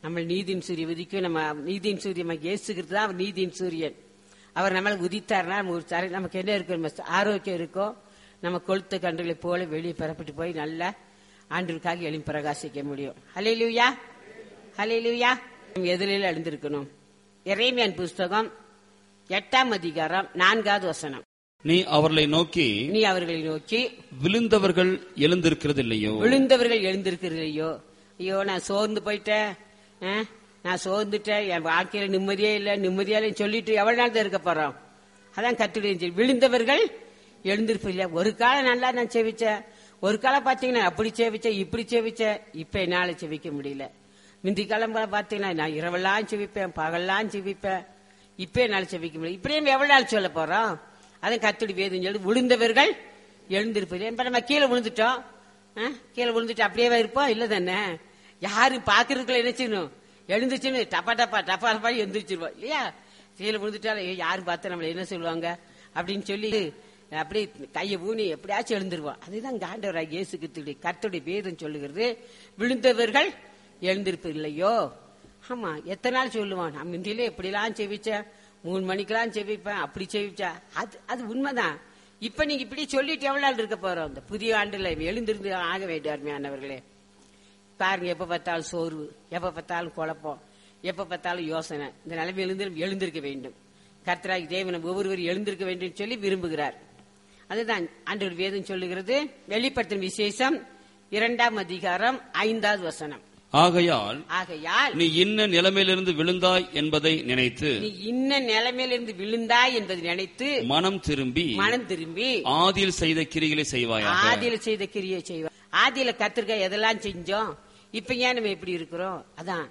நம்ம நீதியின் சூரிய உதிக்கும் நம்ம நீதியின் சூரியன் இயேசுகிறது தான் அவர் நீதியின் சூரியன் அவர் நம்மள உதித்தார்னா நம்ம ஒரு சரி நமக்கு என்ன இருக்கும் நம்ம ஆரோக்கியம் இருக்கும் நம்ம கொளுத்த கன்றுகளை போல வெளியே பெறப்பட்டு போய் நல்லா ஆண்டிற்காக எழும் பிரகாசிக்க முடியும் ஹலே லூயா ஹலே லூயா எதிரில் எழுந்திருக்கணும் இறைமையான் புஸ்தகம் எட்டாம் அதிகாரம் நான்காவது வசனம் நீ அவர்களை நோக்கி நீ அவர்களை நோக்கி விழுந்தவர்கள் எழுந்திருக்கிறது இல்லையோ விழுந்தவர்கள் எழுந்திருக்கிறதையோ ஐயோ நான் சோர்ந்து போயிட்டேன் ஆ? நான் சோர்ந்துட்டேன் என் வாழ்க்கையில நிம்மதியே இல்லை நிம்மதியா இல்லைன்னு சொல்லிட்டு எவ்வளவு நாள் தான் இருக்க போறோம் அதான் கத்துடைய விழுந்தவர்கள் எழுந்திருப்பில்ல ஒரு காலம் நல்லா நான் செவிச்சேன் ஒரு காலம் பாத்தீங்கன்னா அப்படி செவிச்சேன் இப்படி செவிச்சேன் இப்ப என்னால செவிக்க முடியல முந்தி காலம் பாத்தீங்கன்னா நான் இரவெல்லாம் செவிப்பேன் பகல்லாம் செவிப்பேன் இப்ப என்னால செவிக்க முடியல இப்படியே எவ்வளவு நாள் சொல்ல போறோம் அதான் கத்துடி வேதம் சொல்லி விழுந்தவர்கள் எழுந்திருப்பில்லை இப்ப நம்ம கீழே விழுந்துட்டோம் ஆ? கீழே விழுந்துட்டு அப்படியே இருப்போம் இல்ல தானே யாரும் பாக்குறதுக்குள்ள என்ன செய்யணும் எழுந்துச்சுன்னு டப்பா டப்பா டப்பா டப்பா எந்திரிச்சிருவோம் இல்லையா கீழே விழுந்துட்டாலும் ஏய், யாரும் பார்த்தா நம்மள என்ன சொல்லுவாங்க அப்படின்னு சொல்லி அப்படியே கையை ஊனி எப்படியாச்சும் எழுந்துருவோம் அதுதான் காண்டவராக இயேசு கிறிஸ்துடைய கர்த்தருடைய வேதம் சொல்லுகிறது விழுந்தவர்கள் எழுந்திருப்பு இல்லையோ ஆமா எத்தனை நாள் சொல்லுவான் நான் முந்தியில எப்படிலாம் செவிச்சேன் மூணு மணிக்கெல்லாம் செவிப்பேன் அப்படி செவிச்சா அது அது உண்மைதான் இப்ப நீங்க இப்படி சொல்லிட்டு எவ்வளவு நாள் இருக்க போறோம் இந்த புதிய ஆண்டுல எழுந்திருந்து ஆக வேண்டும் அருமையானவர்களே பாருங்க எப்ப பார்த்தாலும் சோர்வு எப்ப பார்த்தாலும் குழப்பம் எப்ப பார்த்தாலும் யோசனை இந்த நிலைமையிலிருந்து நம்ம எழுந்திருக்க வேண்டும் கர்த்தராகி தேவன் ஒவ்வொருவரும் எழுந்திருக்க வேண்டும் சொல்லி விரும்புகிறார் அதுதான் ஆண்டவர் வேதம் சொல்லுகிறது வெளிப்படுத்தும் விசேஷம் இரண்டாம் அதிகாரம் ஐந்தாவது வசனம் ஆகையால் ஆகையால் நீ இன்ன நிலைமையிலிருந்து விழுந்தாய் என்பதை நினைத்து நீ இன்ன நிலைமையிலிருந்து விழுந்தாய் என்பதை நினைத்து மனம் திரும்பி மனம் திரும்பி ஆதியில் செய்த கிரிகளை செய்வாயாக ஆதியில செய்த கிரியை செய்வோம் ஆதியில கத்திரிக்காய் எதெல்லாம் செஞ்சோம் இப்ப ஏன் நம்ம எப்படி இருக்கிறோம் அதான்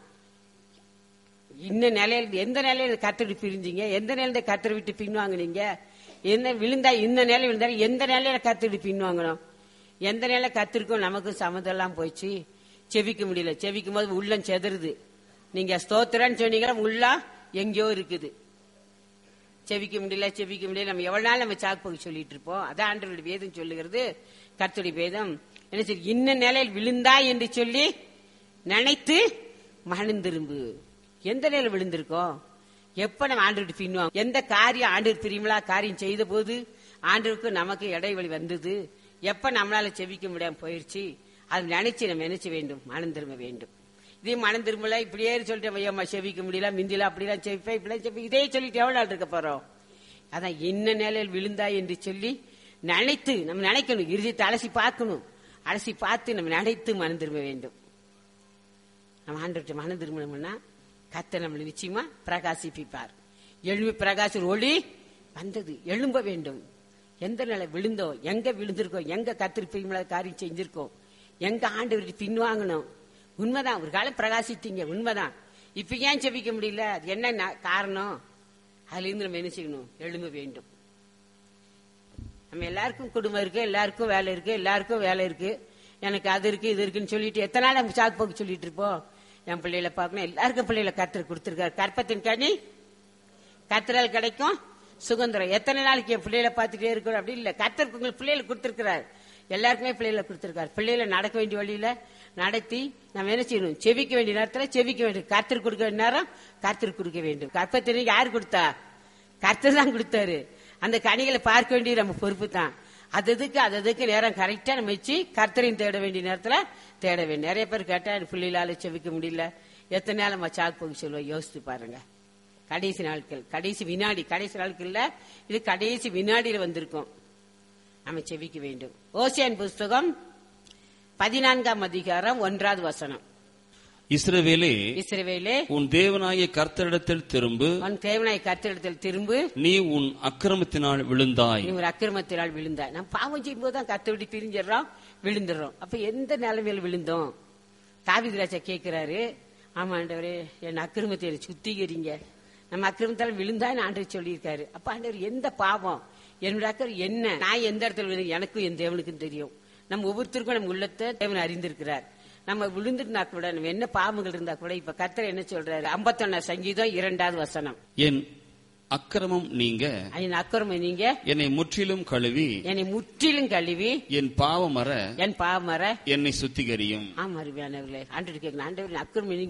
இன்ன நிலையில எந்த நிலையில கத்தரி பிரிஞ்சீங்க எந்த நிலையில கத்தரை விட்டு பின்வாங்குனீங்க என்ன விழுந்தா இந்த நிலை விழுந்தாலும் எந்த நிலையில கத்தரி பின்வாங்கணும் எந்த நிலையில கத்திருக்கோம் நமக்கு சம்மதெல்லாம் போச்சு செவிக்க முடியல செவிக்கும் போது உள்ளம் செதறுது நீங்க ஸ்தோத்திரன்னு சொன்னீங்கன்னா உள்ளம் எங்கேயோ இருக்குது செவிக்க முடியல செவிக்க முடியல நம்ம எவ்வளவு நாள் நம்ம சாக்கு போக்கு சொல்லிட்டு இருப்போம் அதான் ஆண்டவருடைய வேதம் சொல்லுகிறது கர்த்தருடைய வேதம் என்ன சொல்லி இன்ன நிலையில் விழுந்தாய் என்று சொல்லி நினைத்து மனம் திரும்பு எந்த நிலையில் விழுந்திருக்கோம் எப்ப நம்ம ஆண்டு பின்னுவோம் எந்த காரியம் ஆண்டு பிரியுங்களா காரியம் செய்த போது ஆண்டுக்கு நமக்கு இடைவெளி வந்தது எப்ப நம்மளால செவிக்க முடியாம போயிருச்சு அது நினைச்சு நம்ம நினைச்ச வேண்டும் மனம் திரும்ப வேண்டும் இதே மனம் திரும்பல இப்படியே சொல்லிட்டு ஐயம்மா செவிக்க முடியல மிந்தில அப்படிலாம் செவிப்பேன் இப்படிலாம் செவி இதே சொல்லிட்டு எவ்வளவு நாள் இருக்க போறோம் அதான் என்ன நிலையில் விழுந்தா என்று சொல்லி நினைத்து நம்ம நினைக்கணும் இறுதியத்தை அலசி பார்க்கணும் அலசி பார்த்து நம்ம நினைத்து மனம் திரும்ப வேண்டும் நம்ம ஆண்டு மனம் திரும்பணும்னா கத்த நம்மளை நிச்சயமா பிரகாசிப்பிப்பார் எழும்பி பிரகாச ஒளி வந்தது எழும்ப வேண்டும் எந்த நிலை விழுந்தோம் எங்க விழுந்திருக்கோம் எங்க கத்திருப்பீங்களா காரியம் செஞ்சிருக்கோம் எங்க ஆண்டு பின்வாங்கணும் உண்மைதான் ஒரு காலம் பிரகாசித்தீங்க உண்மைதான் இப்ப ஏன் செபிக்க முடியல அது என்ன நா- காரணம் அதுல இருந்து நம்ம என்ன செய்யணும் எழும்ப வேண்டும் நம்ம எல்லாருக்கும் குடும்பம் இருக்கு எல்லாருக்கும் வேலை இருக்கு எல்லாருக்கும் வேலை இருக்கு எனக்கு அது இருக்கு இது இருக்குன்னு சொல்லிட்டு எத்தனை நாள் நம்ம சாக்கு போக்கு சொல்லிட்டு இருப்போம் என் பிள்ளைகளை பார்க்கணும் எல்லாருக்கும் பிள்ளைகளை கத்தர் கொடுத்திருக்காரு கற்பத்தின் கனி கத்தரால் கிடைக்கும் சுதந்திரம் எத்தனை நாளைக்கு என் பிள்ளைகளை பார்த்துட்டே இருக்கிறோம் அப்படி இல்ல கத்தருக்கு உங்களுக்கு பிள்ளைகளை கொடுத்திருக்கிறார் எல்லாருக்குமே பிள்ளைகளை கொடுத்திருக்காரு பிள்ளைகளை நடக்க வேண்டிய வழியில நடத்தி நம்ம என்ன செய்யணும் செவிக்க வேண்டிய நேரத்துல செவிக்க வேண்டும் கர்த்தர் கொடுக்க வேண்டிய நேரம் கர்த்தர் கொடுக்க வேண்டும் கற்பத்தினை யார் கொடுத்தா கர்த்தர் தான் கொடுத்தாரு அந்த கனிகளை பார்க்க வேண்டிய நம்ம பொறுப்பு தான் அது அதுக்கு அது அதுக்கு நேரம் கரெக்டா நம்ம வச்சு கர்த்தரையும் தேட வேண்டிய நேரத்துல தேட வேண்டும் நிறைய பேர் கேட்டா என் பிள்ளைகளால செவிக்க முடியல எத்தனை நாள் நம்ம சாக்கு போக்கு சொல்லுவோம் யோசித்து பாருங்க கடைசி நாட்கள் கடைசி வினாடி கடைசி நாட்கள்ல இது கடைசி வினாடியில வந்திருக்கும் நம்ம செவிக்க வேண்டும் ஓசியன் புஸ்தகம் பதினான்காம் அதிகாரம் ஒன்றாவது வசனம் இஸ்ரவேலே இஸ்ரவேலே உன் தேவனாய கர்த்தரிடத்தில் திரும்பு உன் தேவனாய் கர்த்தரிடத்தில் திரும்பு நீ உன் அக்கிரமத்தினால் விழுந்தாய் நீ ஒரு அக்கிரமத்தினால் விழுந்த நம்ம பாவம் செய்யும்போது தான் கத்தை விட்டு பிரிஞ்சிடறோம் விழுந்துடுறோம் அப்ப எந்த நிலைமையில விழுந்தோம் தாவிது ராஜா கேட்கிறாரு ஆமா ஆண்டவரே என் அக்கிரமத்தை என்னை சுத்திகரிங்க நம்ம அக்கிரமத்தால் விழுந்தான்னு ஆண்டவர் சொல்லியிருக்காரு அப்ப ஆண்டவர் எந்த பாவம் என்னோட அக்கறை என்ன நான் எந்த இடத்துல விழுந்து எனக்கும் என் தேவனுக்கும் தெரியும் நம்ம ஒவ்வொருத்தருக்கும் நம்ம உள்ளத்தை தேவன் அறிந்திருக்கிறார் நம்ம விழுந்திருந்தா கூட நம்ம என்ன பாவங்கள் இருந்தா கூட இப்ப கர்த்தர் என்ன சொல்றாரு ஐம்பத்தொன்னா சங்கீதம் இரண்டாவது வசனம் என் அக்கிரமம் நீங்க என் அக்கிரமம் நீங்க என்னை முற்றிலும் கழுவி என்னை முற்றிலும் கழுவி என் பாவமர என் பாவமர என்னை சுத்திகரியும் ஆமா அருமையானவர்களே ஆண்டு கேட்கணும் ஆண்டவர் அக்கிரமம் நீங்க